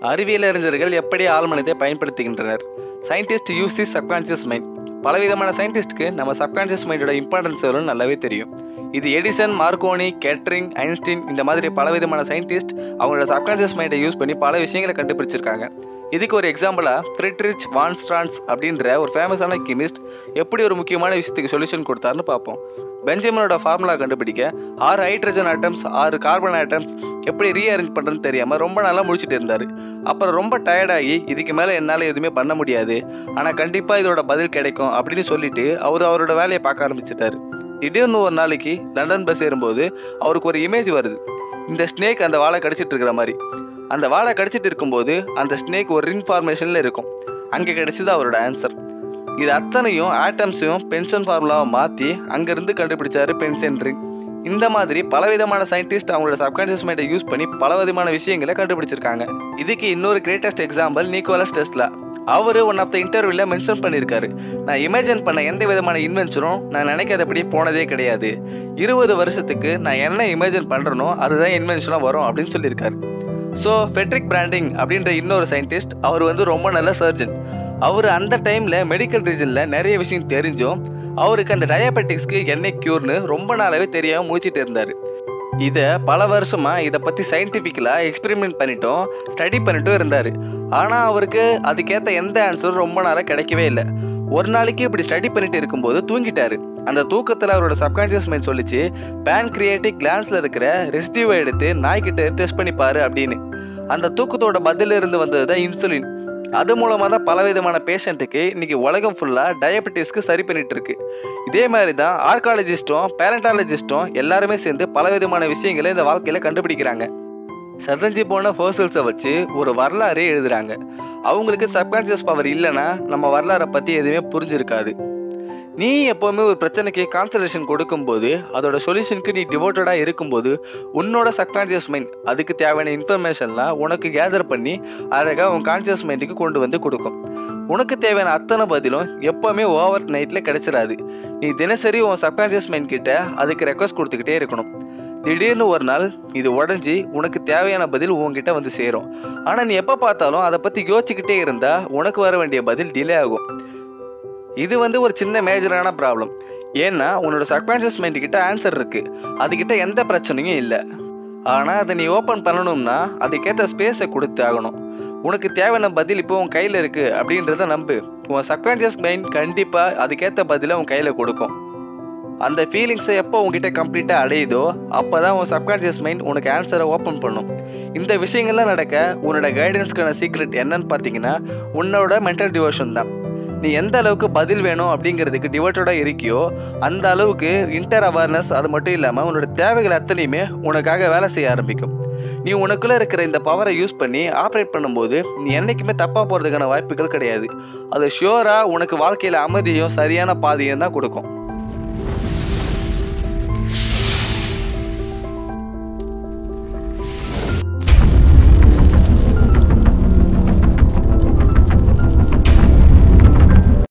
அறிவியல் அறிஞர்கள் எப்படி ஆழ்மனதை பயன்படுத்துகின்றனர் scientist use the subconscious mind பலவிதமான சயின்டிஸ்ட்க்கு நம்ம சப்கான்ஷியஸ் மைண்டோட இம்பார்ட்டன்ஸ் எவ்வளோன்னு நல்லாவே தெரியும் இது எடிசன் மார்க்கோனி கேட்ரிங் ஐன்ஸ்டீன் இந்த மாதிரி பலவிதமான சயின்டிஸ்ட் அவங்களோட சப்கான்ஷியஸ் மைண்டை யூஸ் பண்ணி பல விஷயங்களை கண்டுபிடிச்சிருக்காங்க இதுக்கு ஒரு எக்ஸாம்பிளாக ஃப்ரிட்ரிச் வான்ஸ்ட்ரான்ஸ் அப்படின்ற ஒரு ஃபேமஸான கெமிஸ்ட் எப்படி ஒரு முக்கியமான விஷயத்துக்கு சொல்யூஷன் கொடுத்தாருன்னு பார்ப்போம் பெஞ்சமினோட ஃபார்முலா கண்டுபிடிக்க ஆறு ஹைட்ரஜன் ஆட்டம்ஸ் ஆறு கார்பன் ஆட்டம்ஸ் எப்படி ரீஅரேஞ்ச் பண்ணுறதுன்னு தெரியாமல் ரொம்ப நாளாக முடிச்சுட்டு இருந்தார் அப்புறம் ரொம்ப டயர்டாகி இதுக்கு மேலே என்னால் எதுவுமே பண்ண முடியாது ஆனால் கண்டிப்பாக இதோட பதில் கிடைக்கும் அப்படின்னு சொல்லிட்டு அவர் அவரோட வேலையை பார்க்க ஆரம்பிச்சிட்டாரு திடீர்னு ஒரு நாளைக்கு லண்டன் பஸ் ஏறும்போது அவருக்கு ஒரு இமேஜ் வருது இந்த ஸ்னேக் அந்த வாழை கடிச்சிட்டு இருக்கிற மாதிரி அந்த வாழை கடிச்சிட்டு இருக்கும்போது அந்த ஸ்னேக் ஒரு ரிங் ஃபார்மேஷனில் இருக்கும் அங்கே கிடைச்சது அவரோட ஆன்சர் இது அத்தனையும் ஆட்டம்ஸையும் பென்ஷன் ஃபார்முலாவை மாற்றி அங்கேருந்து கண்டுபிடிச்சாரு பென்ஷன் ரிங் இந்த மாதிரி பலவிதமான சயின்டிஸ்ட் அவங்களோட சப்கான்ஷியஸ் மைண்டை யூஸ் பண்ணி பலவிதமான விஷயங்களை கண்டுபிடிச்சிருக்காங்க இதுக்கு இன்னொரு கிரேட்டஸ்ட் எக்ஸாம்பிள் நிக்கோலஸ் டெஸ்லா அவர் ஒன் ஆஃப் த இன்டர்வியூவில் மென்ஷன் பண்ணியிருக்காரு நான் இமேஜின் பண்ண எந்த விதமான இன்வென்ஷனும் நான் நினைக்காதபடி போனதே கிடையாது இருபது வருஷத்துக்கு நான் என்ன இமேஜின் பண்ணுறனோ அதுதான் இன்வென்ஷனாக வரும் அப்படின்னு சொல்லியிருக்காரு ஸோ ஃபெட்ரிக் பிராண்டிங் அப்படின்ற இன்னொரு சயின்டிஸ்ட் அவர் வந்து ரொம்ப நல்ல சர்ஜன் அவர் அந்த டைமில் மெடிக்கல் ரீஜனில் நிறைய விஷயம் தெரிஞ்சும் அவருக்கு அந்த டயபெட்டிக்ஸ்க்கு என்ன க்யூர்னு ரொம்ப நாளாவே தெரியாமல் முடிச்சிட்டு இருந்தார் இதை பல வருஷமாக இதை பற்றி சயின்டிஃபிக்கலாக எக்ஸ்பெரிமெண்ட் பண்ணிட்டும் ஸ்டடி பண்ணிட்டும் இருந்தார் ஆனால் அவருக்கு அதுக்கேற்ற எந்த ஆன்சரும் ரொம்ப நாளாக கிடைக்கவே இல்லை ஒரு நாளைக்கு இப்படி ஸ்டடி பண்ணிட்டு இருக்கும்போது தூங்கிட்டாரு அந்த தூக்கத்தில் அவரோட சப்கான்ஷியஸ் மைண்ட் சொல்லிச்சு பேன்கிரியாட்டிக் கிளான்ஸில் இருக்கிற ரெசிடிவை எடுத்து நாய்கிட்ட டெஸ்ட் பண்ணி பாரு அப்படின்னு அந்த தூக்கத்தோட பதில இருந்து வந்தது தான் இன்சுலின் அது மூலமாக தான் பலவிதமான பேஷண்ட்டுக்கு இன்னைக்கு உலகம் ஃபுல்லாக டயபெட்டிஸ்க்கு சரி பண்ணிட்டு இருக்கு இதே மாதிரி தான் ஆர்காலஜிஸ்ட்டும் பேரண்டாலஜிஸ்ட்டும் எல்லாருமே சேர்ந்து பலவிதமான விஷயங்களை இந்த வாழ்க்கையில் கண்டுபிடிக்கிறாங்க செதஞ்சு போன ஃபோசல்ஸை வச்சு ஒரு வரலாறே எழுதுறாங்க அவங்களுக்கு சப்கான்ஷியஸ் பவர் இல்லைன்னா நம்ம வரலாறை பற்றி எதுவுமே புரிஞ்சிருக்காது நீ எப்போவுமே ஒரு பிரச்சனைக்கு கான்சன்ட்ரேஷன் கொடுக்கும்போது அதோட சொல்யூஷனுக்கு நீ டிவோட்டடாக இருக்கும்போது உன்னோட சப்கான்ஷியஸ் மைண்ட் அதுக்கு தேவையான இன்ஃபர்மேஷன்லாம் உனக்கு கேதர் பண்ணி அழகாக உன் கான்ஷியஸ் மைண்டுக்கு கொண்டு வந்து கொடுக்கும் உனக்கு தேவையான அத்தனை பதிலும் எப்போவுமே ஓவர் நைட்டில் கிடைச்சிடாது நீ தினசரி உன் சப்கான்ஷியஸ் மைண்ட் கிட்ட அதுக்கு ரெக்வஸ்ட் கொடுத்துக்கிட்டே இருக்கணும் திடீர்னு ஒரு நாள் இது உடஞ்சி உனக்கு தேவையான பதில் உன்கிட்ட வந்து சேரும் ஆனால் நீ எப்போ பார்த்தாலும் அதை பற்றி யோசிச்சுக்கிட்டே இருந்தால் உனக்கு வர வேண்டிய பதில் டிலே ஆகும் இது வந்து ஒரு சின்ன மேஜரான ப்ராப்ளம் ஏன்னா உன்னோட சப்கான்ஷியஸ் மைண்டு கிட்ட ஆன்சர் இருக்கு அதுகிட்ட எந்த பிரச்சனையும் இல்லை ஆனால் அதை நீ ஓப்பன் பண்ணணும்னா அதுக்கேற்ற ஸ்பேஸை கொடுத்து ஆகணும் உனக்கு தேவையான பதில் இப்போ உன் கையில் இருக்கு அப்படின்றத நம்பு உன் சப்கான்ஷியஸ் மைண்ட் கண்டிப்பாக அதுக்கேற்ற பதிலை உன் கையில் கொடுக்கும் அந்த ஃபீலிங்ஸை எப்போ உங்ககிட்ட கம்ப்ளீட்டாக அடையுதோ அப்போ தான் உன் சப்கான்ஷியஸ் மைண்ட் உனக்கு ஆன்சரை ஓப்பன் பண்ணும் இந்த விஷயங்கள்லாம் நடக்க உன்னோட கைடன்ஸ்க்கான சீக்ரெட் என்னன்னு பார்த்தீங்கன்னா உன்னோட மென்டல் டிவோஷன் தான் நீ எந்த அளவுக்கு பதில் வேணும் அப்படிங்கிறதுக்கு டிவோட்டடாக இருக்கியோ அந்த அளவுக்கு இன்டர் அவேர்னஸ் அது மட்டும் இல்லாமல் உன்னோட தேவைகள் அத்தனையுமே உனக்காக வேலை செய்ய ஆரம்பிக்கும் நீ உனக்குள்ளே இருக்கிற இந்த பவரை யூஸ் பண்ணி ஆப்ரேட் பண்ணும்போது நீ என்றைக்குமே தப்பாக போகிறதுக்கான வாய்ப்புகள் கிடையாது அது ஷியோராக உனக்கு வாழ்க்கையில் அமைதியும் சரியான பாதையும் தான் கொடுக்கும்